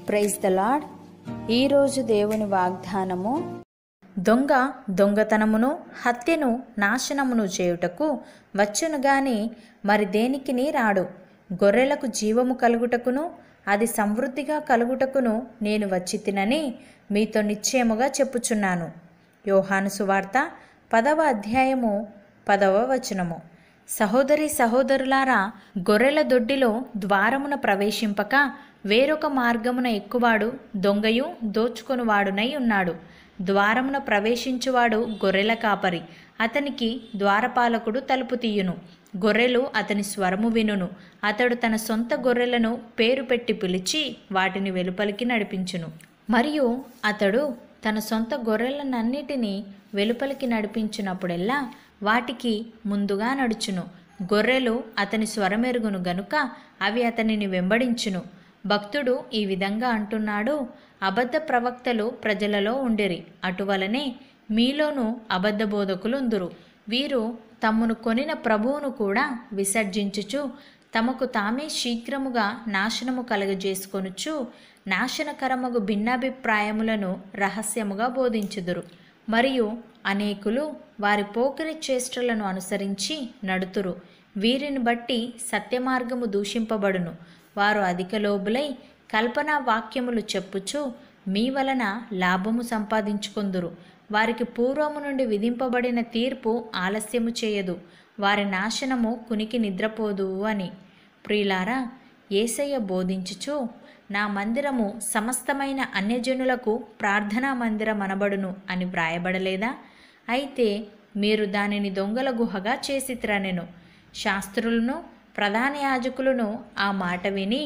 praise the lord ఈరోజు దేవుని వాగ్దానము దొంగ దొంగతనమును హత్యను నాశనమును చేయుటకు వచ్చును గాని మరి దేనికిని రాడు గొర్రెలకు జీవము కలుగుటకును అది సమృద్ధిగా కలుగుటకును నేను వచ్చి తినని మీతో నిశ్చయముగా చెప్పుచున్నాను యోహాను సువార్త పదవ అధ్యాయము పదవ వచనము సహోదరి సహోదరులారా గొర్రెల దొడ్డిలో ద్వారమున ప్రవేశింపక వేరొక మార్గమున ఎక్కువాడు దొంగయు దోచుకొనువాడునై ఉన్నాడు ద్వారమున ప్రవేశించువాడు గొర్రెల కాపరి అతనికి ద్వారపాలకుడు తలుపు తీయును గొర్రెలు అతని స్వరము వినును అతడు తన సొంత గొర్రెలను పేరు పెట్టి పిలిచి వాటిని వెలుపలికి నడిపించును మరియు అతడు తన సొంత గొర్రెలనన్నిటినీ వెలుపలికి నడిపించినప్పుడెల్లా వాటికి ముందుగా నడుచును గొర్రెలు అతని స్వరమెరుగును గనుక అవి అతనిని వెంబడించును భక్తుడు ఈ విధంగా అంటున్నాడు అబద్ధ ప్రవక్తలు ప్రజలలో ఉండిరి అటువలనే మీలోనూ అబద్ధ బోధకులుందురు వీరు తమ్మును కొనిన ప్రభువును కూడా విసర్జించుచు తమకు తామే శీఘ్రముగా నాశనము కలగజేసుకొనుచు నాశనకరమగు భిన్నాభిప్రాయములను రహస్యముగా బోధించుదురు మరియు అనేకులు వారి పోకిరి చేష్టలను అనుసరించి నడుతురు వీరిని బట్టి సత్యమార్గము దూషింపబడును వారు అధిక లోబులై కల్పనా వాక్యములు చెప్పుచు మీ వలన లాభము సంపాదించుకొందురు వారికి పూర్వము నుండి విధింపబడిన తీర్పు ఆలస్యము చేయదు వారి నాశనము కునికి నిద్రపోదు అని ప్రియులారా ఏసయ్య బోధించుచు నా మందిరము సమస్తమైన అన్యజనులకు ప్రార్థనా మందిరం అనబడును అని వ్రాయబడలేదా అయితే మీరు దానిని దొంగల గుహగా చేసిత్రనెను శాస్త్రులను ప్రధాన యాజకులను ఆ మాట విని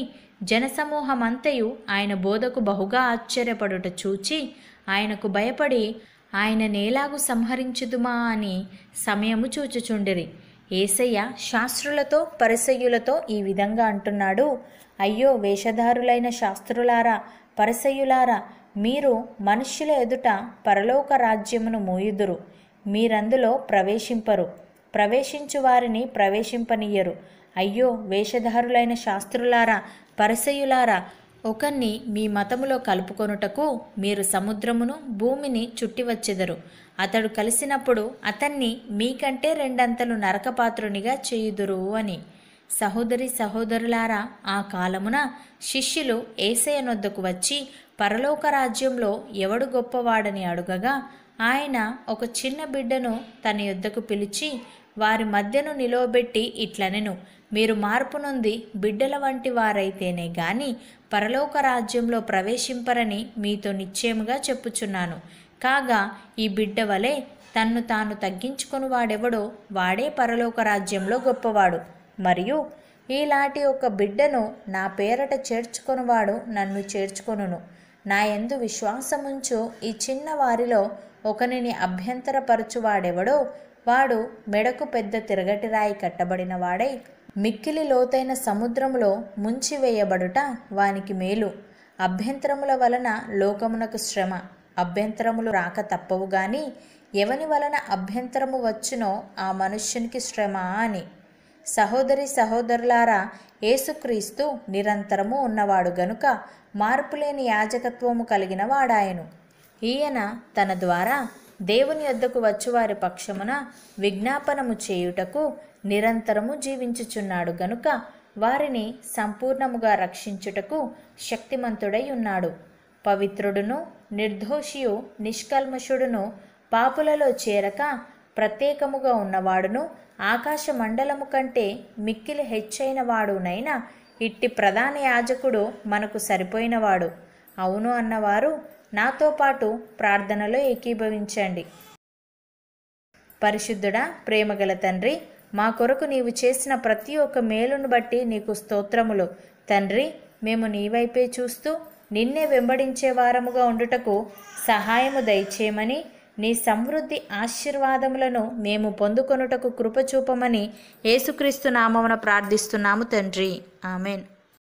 జనసమూహమంతయు ఆయన బోధకు బహుగా ఆశ్చర్యపడుట చూచి ఆయనకు భయపడి ఆయన నేలాగు సంహరించుదుమా అని సమయము చూచుచుండిరి ఏసయ్య శాస్త్రులతో పరిసయ్యులతో ఈ విధంగా అంటున్నాడు అయ్యో వేషధారులైన శాస్త్రులారా పరిసయ్యులారా మీరు మనుష్యుల ఎదుట పరలోక రాజ్యమును మోయుదురు మీరందులో ప్రవేశింపరు ప్రవేశించు వారిని ప్రవేశింపనీయరు అయ్యో వేషధారులైన శాస్త్రులారా పరిసయులారా ఒకన్ని మీ మతములో కలుపుకొనుటకు మీరు సముద్రమును భూమిని చుట్టివచ్చెదరు అతడు కలిసినప్పుడు అతన్ని మీకంటే రెండంతలు నరకపాత్రునిగా చేయుదురు అని సహోదరి సహోదరులారా ఆ కాలమున శిష్యులు ఏసయనొద్దకు వచ్చి పరలోక రాజ్యంలో ఎవడు గొప్పవాడని అడుగగా ఆయన ఒక చిన్న బిడ్డను తన యొద్దకు పిలిచి వారి మధ్యను నిలవబెట్టి ఇట్లనెను మీరు మార్పు నొంది బిడ్డల వంటి వారైతేనే గాని పరలోక రాజ్యంలో ప్రవేశింపరని మీతో నిశ్చయముగా చెప్పుచున్నాను కాగా ఈ బిడ్డ వలె తన్ను తాను తగ్గించుకుని వాడెవడో వాడే పరలోక రాజ్యంలో గొప్పవాడు మరియు ఈలాంటి ఒక బిడ్డను నా పేరట చేర్చుకొనువాడు నన్ను చేర్చుకొనును నా యందు విశ్వాసముంచు ఈ చిన్న వారిలో ఒకనిని అభ్యంతరపరచువాడెవడో వాడు మెడకు పెద్ద తిరగటి రాయి కట్టబడిన వాడై మిక్కిలి లోతైన సముద్రములో ముంచివేయబడుట వానికి మేలు అభ్యంతరముల వలన లోకమునకు శ్రమ అభ్యంతరములు రాక తప్పవు గాని ఎవని వలన అభ్యంతరము వచ్చునో ఆ మనుష్యునికి శ్రమ అని సహోదరి సహోదరులారా యేసుక్రీస్తు నిరంతరము ఉన్నవాడు గనుక మార్పులేని యాజకత్వము కలిగిన వాడాయను ఈయన తన ద్వారా దేవుని యొద్దకు వచ్చువారి పక్షమున విజ్ఞాపనము చేయుటకు నిరంతరము జీవించుచున్నాడు గనుక వారిని సంపూర్ణముగా రక్షించుటకు శక్తిమంతుడై ఉన్నాడు పవిత్రుడును నిర్దోషియు నిష్కల్మషుడును పాపులలో చేరక ప్రత్యేకముగా ఉన్నవాడును ఆకాశ మండలము కంటే మిక్కిలి హెచ్చైన వాడునైనా ఇట్టి ప్రధాన యాజకుడు మనకు సరిపోయినవాడు అవును అన్నవారు నాతో పాటు ప్రార్థనలో ఏకీభవించండి పరిశుద్ధుడా ప్రేమగల తండ్రి మా కొరకు నీవు చేసిన ప్రతి ఒక్క మేలును బట్టి నీకు స్తోత్రములు తండ్రి మేము నీ వైపే చూస్తూ నిన్నే వెంబడించే వారముగా ఉండుటకు సహాయము దయచేయమని నీ సమృద్ధి ఆశీర్వాదములను మేము పొందుకొనుటకు కృపచూపమని యేసుక్రీస్తు నామమున ప్రార్థిస్తున్నాము తండ్రి ఆమెన్